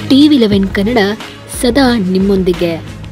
TV eleven Kannada ಸದಾ ನಿಮ್ಮೊಂದಿಗೆ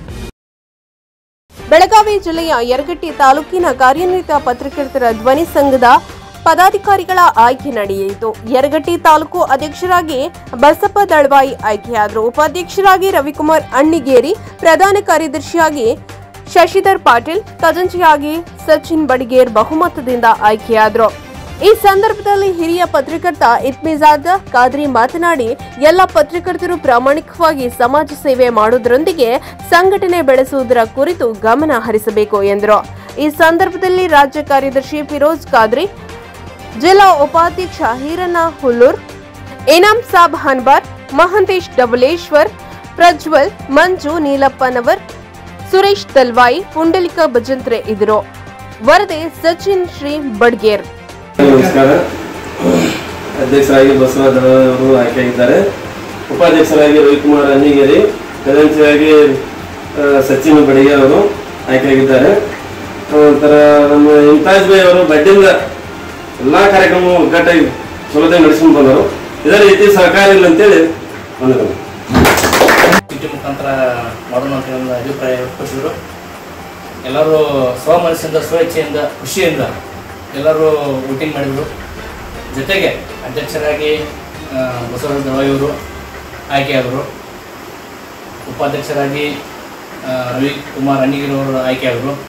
ಬೆಳಗಾವಿ ಜಿಲ್ಲೆಯ ಯರಗಟ್ಟಿ ತಾಲೂಕಿನ ಕಾರ್ಯನಿರತ ಪತ್ರಕರ್ತರ ಧ್ವನಿ ಸಂಘದ ಪದಾಧಿಕಾರಿಗಳ ಆಯ್ಕೆ ನಡೆಯಿತು ಯರಗಟ್ಟಿ ತಾಲೂಕು ಅಧ್ಯಕ್ಷರಾಗಿ ಬಸಪ್ಪ ದಳವಾಯಿ ಆಯ್ಕೆಯಾದರು ಉಪಾಧ್ಯಕ್ಷರಾಗಿ ರವಿಕುಮಾರ್ ಅಣ್ಣಿಗೇರಿ ಪ್ರಧಾನ ಕಾರ್ಯದರ್ಶಿಯಾಗಿ ಶಶಿಧರ್ ಪಾಟೀಲ್ ಖಜಾಂಚಿಯಾಗಿ ಸಚಿನ್ ಬಡಿಗೇರ್ ಬಹುಮತದಿಂದ ಆಯ್ಕೆಯಾದರು ಈ ಸಂದರ್ಭದಲ್ಲಿ ಹಿರಿಯ ಪತ್ರಕರ್ತ ಇತ್ಮಿಜಾದ್ ಖಾದ್ರಿ ಮಾತನಾಡಿ ಎಲ್ಲ ಪತ್ರಕರ್ತರು ಪ್ರಾಮಾಣಿಕವಾಗಿ ಸಮಾಜ ಸೇವೆ ಮಾಡುವುದರೊಂದಿಗೆ ಸಂಘಟನೆ ಬೆಳೆಸುವುದರ ಕುರಿತು ಗಮನ ಹರಿಸಬೇಕು ಎಂದರು ಈ ಸಂದರ್ಭದಲ್ಲಿ ರಾಜ್ಯ ಕಾರ್ಯದರ್ಶಿ ಫಿರೋಜ್ ಖಾದ್ರಿ ಜಿಲ್ಲಾ ಉಪಾಧ್ಯಕ್ಷ ಹೀರಣ್ಣ ಹುಲ್ಲೂರ್ ಇನಾಮ್ ಸಾಬ್ ಹನ್ಬಾರ್ ಮಹಂತೇಶ್ ಡಬಲೇಶ್ವರ್ ಪ್ರಜ್ವಲ್ ಮಂಜು ನೀಲಪ್ಪನವರ್ ಸುರೇಶ್ ತಲ್ವಾಯಿ ಪುಂಡಲಿಕ ಭಜಂತ್ರೆ ಇದ್ರು ವರದಿ ಸಚಿನ್ ಶ್ರೀ ಬಡ್ಗೇರ್ ನಮಸ್ಕಾರ ಅಧ್ಯಕ್ಷರಾಗಿ ಬಸವರಾಜ ಅವರು ಆಯ್ಕೆಯಾಗಿದ್ದಾರೆ ಉಪಾಧ್ಯಕ್ಷರಾಗಿ ರವಿಕುಮಾರ್ ಅನ್ನಿಗೇರಿ ಖಜಾಂಚಿಯಾಗಿ ಆ, ಸಚಿನ್ ಬಡಿಗೆ ಅವರು ಆಯ್ಕೆಯಾಗಿದ್ದಾರೆ ನಂತರ ನಮ್ಮ ಇಂತಾಜ್ ಬೈ ಅವರು ಬಡ್ಡಿಂದ ಎಲ್ಲ ಕಾರ್ಯಕ್ರಮ ಒಗ್ಗಟ್ಟಾಗಿ ಚಲೋದಾಗಿ ನಡೆಸ್ಕೊಂಡು ಬಂದರು ಇದೇ ರೀತಿ ಸಹಕಾರ ಇಲ್ಲ ಅಂತೇಳಿ ಬಂದರು ಚೀಟಿ ಮುಖಾಂತರ ಮಾಡೋಣ ಅಂತ ಒಂದು ಅಭಿಪ್ರಾಯ ವ್ಯಕ್ತಪಡಿಸಿದ್ರು ಎಲ್ಲರೂ ಸ್ವಮನಸ್ಸಿಂದ ಸ್ವಇಚ್ಛೆಯಿಂದ ಖುಷಿಯಿಂದ ಎಲ್ಲರೂ ವೋಟಿಂಗ್ ಮಾಡಿದರು ಜೊತೆಗೆ ಅಧ್ಯಕ್ಷರಾಗಿ ಆ, ಬಸವರಾಜ ದಳವಾಯಿಯವರು ಆಯ್ಕೆಯಾದರು ಉಪಾಧ್ಯಕ್ಷರಾಗಿ ಆ, ರವಿ ಕುಮಾರ್ ಅಣ್ಣಿಗಿರವರು ಆಯ್ಕೆಯಾದರು